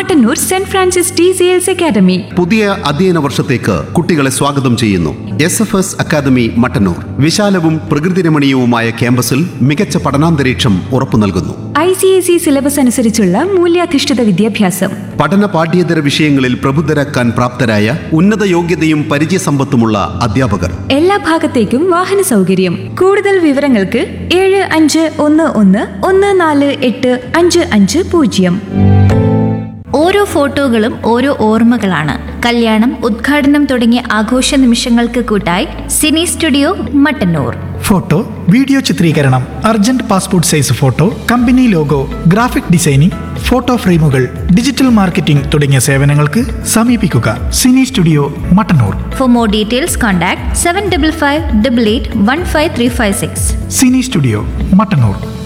Mattannur saint Francis T C എൽസ് academy പുതിയ അധ്യയന വർഷത്തേക്ക് കുട്ടികളെ സ്വാഗതം ചെയ്യുന്നു S F S academy Mattannur വിശാലവും പ്രകൃതിരമണീയവുമായ ക്യാമ്പസിൽ മികച്ച പഠനാന്തരീക്ഷം ഉറപ്പു നൽകുന്നു I C S E syllabus അനുസരിച്ചുള്ള മൂല്യാധിഷ്ഠിത വിദ്യാഭ്യാസം പഠന പാഠ്യേതര വിഷയങ്ങളിൽ പ്രബുദ്ധരാക്കാൻ പ്രാപ്തരായ ഉന്നത യോഗ്യതയും പരിചയസമ്പത്തുമുള്ള അധ്യാപകർ എല്ലാ ഭാഗത്തേക്കും വാഹന സൗകര്യം കൂടുതൽ വിവരങ്ങൾക്ക് ഏഴ് അഞ്ച് ഒന്ന് ഒന്ന് ഒന്ന് നാല് എട്ട് അഞ്ച് അഞ്ച് പൂജ്യം ഓരോ ഫോട്ടോകളും ഓരോ ഓർമ്മകളാണ് കല്യാണം ഉദ്ഘാടനം തുടങ്ങിയ ആഘോഷ നിമിഷങ്ങൾക്ക് കൂട്ടായി cine studio Mattannur photo video ചിത്രീകരണം urgent passport size photo company logo graphic designing photo ഫ്രെയിമുകൾ ഡിജിറ്റൽ മാർക്കറ്റിംഗ് തുടങ്ങിയ സേവനങ്ങൾക്ക് സമീപിക്കുക cine studio Mattannur for more details contact seven double five double eight one five three five six cine studio Mattannur